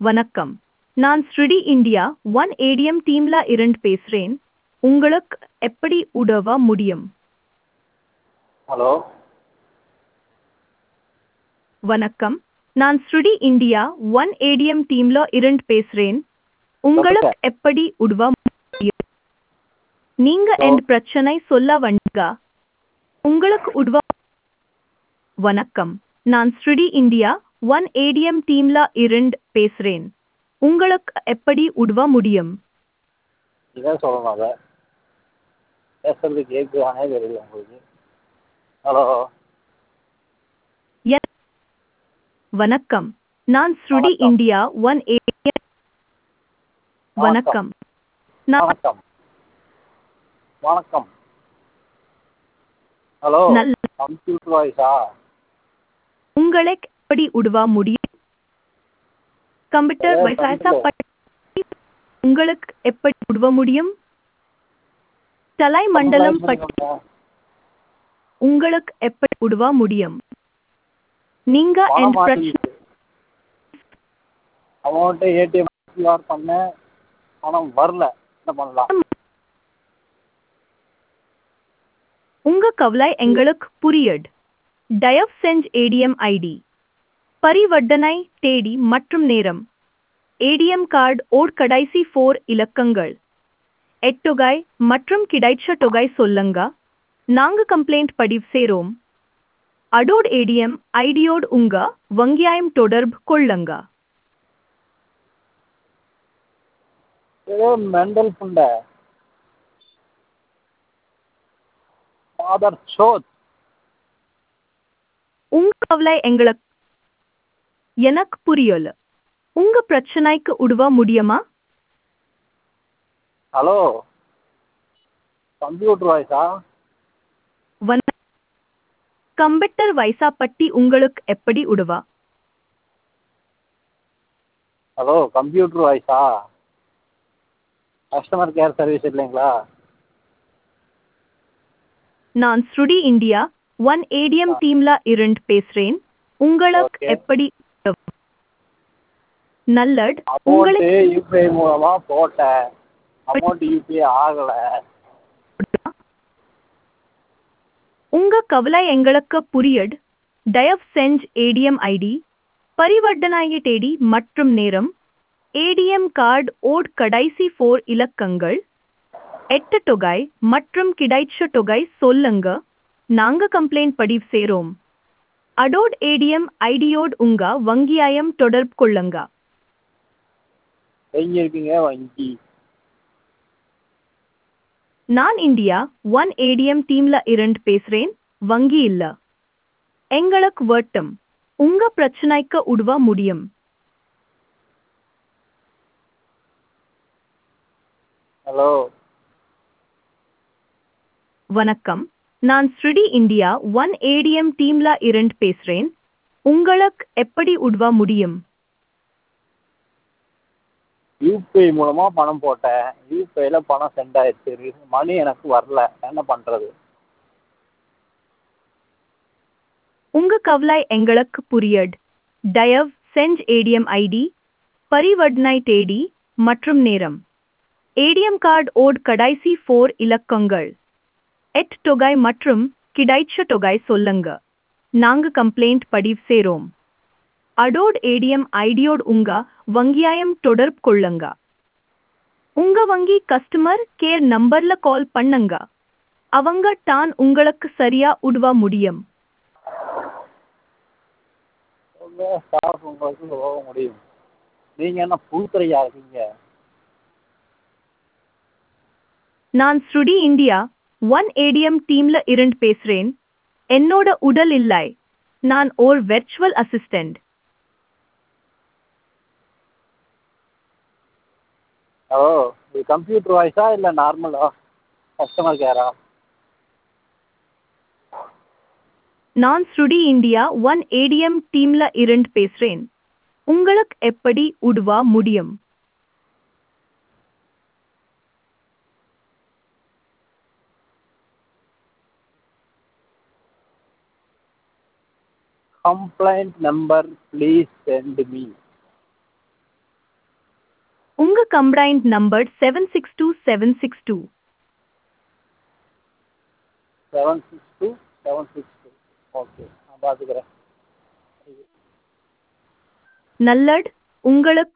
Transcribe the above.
வணக்கம் நான் ஸ்ருடி இந்தியா ஒன் ஏடிஎம் டீம்ல இருந்து பேசுறேன் உங்களுக்கு எப்படி உதவ முடியும் ஹலோ வணக்கம் நான் ஸ்ருடி இந்தியா ஒன் ஏடிஎம் டீம்ல இருந்து பேசுறேன் உங்களுக்கு எப்படி உதவ முடியும் நீங்க எந்த பிரச்சனை சொல்ல வந்தீங்க உங்களுக்கு உதவ வணக்கம் நான் ஸ்ருடி இந்தியா ஒன் ஏடிஎம் டீம்ல இருந்து பேசுறேன் உங்களுக்கு எப்படி உதவ முடியும் இதான் சொல்லணும் அதை பேசுறது கேட்குதானே தெரியல உங்களுக்கு ஹலோ எ- வணக்கம் நான் ஸ்ருடி வணக்கம். இந்தியா ஒன் ஏடிஎம் வணக்கம் நான் வணக்கம் வணக்கம் ஹலோ நல்ல கம்ப்யூட்டர் வாய்ஸா உங்களுக்கு எப்படி உதவ முடியும் கம்ப்யூட்டர் ஏ, வைசாசா கம்ப்யூட்டர். பற்றி உங்களுக்கு எப்படி உதவ முடியும் தலை மண்டலம் பற்றி உங்களுக்கு எப்படி உதவ முடியும் நீங்க பணம் எந்த பிரச்சனை மாட்டிக்கிச்சு அமௌண்ட்டு ஏடிஎம் கியூஆர் பண்ணேன் பணம் வரல என்ன பண்ணலாம் உங்க கவலை எங்களுக்கு புரியுது தயவு செஞ்சு ஏடிஎம் ஐடி பரிவர்த்தனை தேதி மற்றும் நேரம் ஏடிஎம் கார்டு ஓர் கடைசி ஃபோர் இலக்கங்கள் எட்டொகை மற்றும் கிடைச்ச தொகை சொல்லுங்க நாங்க கம்ப்ளைண்ட் பதிவு செய்றோம் அடோட் ஏடிஎம் ஐடியோடு உங்க வங்கியாயம் தொடர்பு கொள்ளுங்க ஏதோ மெண்டல் புண்டை ஃபாதர் சோத் உங்க கவலை எங்களுக்கு எனக்கு புரியல உங்க பிரச்சனைக்கு உதவ முடியுமா ஹலோ கம்ப்யூட்டர் வாய்ஸா வன கம்ப்யூட்டர் வைசா பற்றி உங்களுக்கு எப்படி உதவா ஹலோ கம்ப்யூட்டர் வாய்ஸா கஸ்டமர் கேர் சர்வீஸ் இல்லைங்களா நான் ஸ்ருடி இந்தியா ஒன் ஏடிஎம் டீம்ல இருந்து பேசுறேன் உங்களுக்கு Okay. எப்படி உதவ? நல்லட் அமௌண்ட்டு உங்களுக்கு யூபிஐ மூலமா போட்டேன் அமௌண்ட் யூபிஐ ஆகல உங்க கவலை எங்களுக்கு புரியுது தயவு செஞ்சு ஏடிஎம் ஐடி பரிவர்த்தனாய தேதி மற்றும் நேரம் ஏடிஎம் கார்டு ஓட் கடைசி ஃபோர் இலக்கங்கள் எட்டு தொகை மற்றும் கிடைச்ச தொகை சொல்லுங்க நாங்க கம்ப்ளைண்ட் பதிவு செய்றோம் அடோட் ஏடிஎம் ஐடியோடு உங்க வங்கியாயம் தொடர்பு கொள்ளுங்க எங்க இருக்கீங்க வங்கி நான் இந்தியா ஒன் ஏடிஎம் டீம்ல இருந்து பேசுறேன் வங்கி இல்ல எங்களுக்கு வட்டம் உங்க பிரச்சனைக்கு உதவ முடியும் ஹலோ வணக்கம் நான் ஸ்ருடி இந்தியா ஒன் ஏடிஎம் டீம்ல இருந்து பேசுறேன் உங்களுக்கு எப்படி உதவ முடியும் யூபிஐ மூலமா பணம் போட்டேன் யூபிஐல பணம் சென்ட் ஆயிடுச்சு மணி எனக்கு வரல என்ன பண்றது உங்க கவலை எங்களுக்கு புரியுது தயவு செஞ்சு ஏடிஎம் ஐடி பரிவர்த்தனை தேதி மற்றும் நேரம் ஏடிஎம் கார்டு ஓட் கடைசி ஃபோர் இலக்கங்கள் எட் தொகை மற்றும் கிடைச்ச தொகை சொல்லுங்க நாங்க கம்ப்ளைண்ட் பதிவு செய்றோம் அடோட் ஏடிஎம் ஐடியோடு உங்க வங்கியாயம் தொடர்பு கொள்ளுங்க உங்க வங்கி கஸ்டமர் கேர் நம்பர்ல கால் பண்ணுங்க அவங்க தான் உங்களுக்கு சரியா உதவ முடியும் உங்க ஸ்டாஃப் உங்களுக்கு போக முடியும் நீங்க என்ன புழுத்துறையா இருக்கீங்க நான் ஸ்ருடி இந்தியா ஒன் ஏடிஎம் டீம்ல இருந்து பேசுறேன் என்னோட உடல் இல்லை நான் ஓர் வெர்ச்சுவல் அசிஸ்டன்ட் ஹலோ இது கம்ப்யூட்டர் வாய்ஸா இல்லை நார்மலா கஸ்டமர் கேரா நான் ஸ்ருடி இந்தியா ஒன் ஏடிஎம் டீம்ல இருந்து பேசுறேன் உங்களுக்கு எப்படி உதவ முடியும் complaint number please send me உங்க complaint number seven six two seven six two seven six two seven six two okay நான் பார்த்துக்கிறேன் நல்லட் உங்களுக்கு